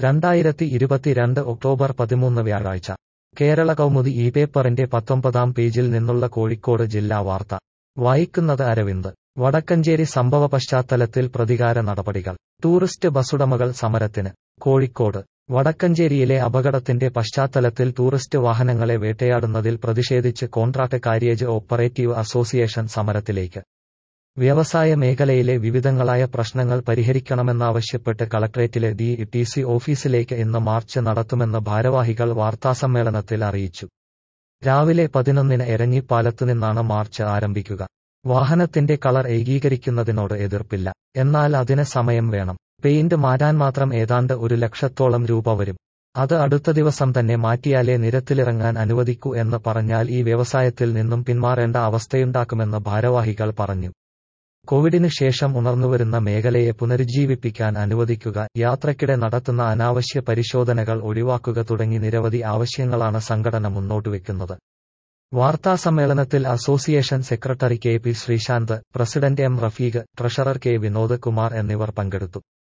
രണ്ടായിരത്തി ഇരുപത്തിരണ്ട് ഒക്ടോബർ പതിമൂന്ന് വ്യാഴാഴ്ച കേരള കൗമുദി ഈ പേപ്പറിന്റെ പത്തൊമ്പതാം പേജിൽ നിന്നുള്ള കോഴിക്കോട് ജില്ലാ വാർത്ത വായിക്കുന്നത് അരവിന്ദ് വടക്കഞ്ചേരി സംഭവ പശ്ചാത്തലത്തിൽ പ്രതികാര നടപടികൾ ടൂറിസ്റ്റ് ബസ്സുടമകൾ സമരത്തിന് കോഴിക്കോട് വടക്കഞ്ചേരിയിലെ അപകടത്തിന്റെ പശ്ചാത്തലത്തിൽ ടൂറിസ്റ്റ് വാഹനങ്ങളെ വേട്ടയാടുന്നതിൽ പ്രതിഷേധിച്ച് കോൺട്രാക്ട് കാരിയേജ് ഓപ്പറേറ്റീവ് അസോസിയേഷൻ സമരത്തിലേക്ക് വ്യവസായ മേഖലയിലെ വിവിധങ്ങളായ പ്രശ്നങ്ങൾ പരിഹരിക്കണമെന്നാവശ്യപ്പെട്ട് കളക്ട്രേറ്റിലെ ഡി ടി സി ഓഫീസിലേക്ക് ഇന്ന് മാർച്ച് നടത്തുമെന്ന് ഭാരവാഹികൾ വാർത്താസമ്മേളനത്തിൽ അറിയിച്ചു രാവിലെ പതിനൊന്നിന് എരഞ്ഞിപ്പാലത്തുനിന്നാണ് മാർച്ച് ആരംഭിക്കുക വാഹനത്തിന്റെ കളർ ഏകീകരിക്കുന്നതിനോട് എതിർപ്പില്ല എന്നാൽ അതിന് സമയം വേണം പെയിന്റ് മാറ്റാൻ മാത്രം ഏതാണ്ട് ഒരു ലക്ഷത്തോളം രൂപ വരും അത് അടുത്ത ദിവസം തന്നെ മാറ്റിയാലേ നിരത്തിലിറങ്ങാൻ അനുവദിക്കൂ എന്ന് പറഞ്ഞാൽ ഈ വ്യവസായത്തിൽ നിന്നും പിന്മാറേണ്ട അവസ്ഥയുണ്ടാക്കുമെന്ന് ഭാരവാഹികൾ പറഞ്ഞു കോവിഡിന് ശേഷം ഉണർന്നുവരുന്ന മേഖലയെ പുനരുജ്ജീവിപ്പിക്കാൻ അനുവദിക്കുക യാത്രക്കിടെ നടത്തുന്ന അനാവശ്യ പരിശോധനകൾ ഒഴിവാക്കുക തുടങ്ങി നിരവധി ആവശ്യങ്ങളാണ് സംഘടന മുന്നോട്ടുവെക്കുന്നത് വാർത്താസമ്മേളനത്തിൽ association secretary K P Sreesanth president M Rafeeq treasurer K Vinod Kumar എന്നിവർ പങ്കെടുത്തു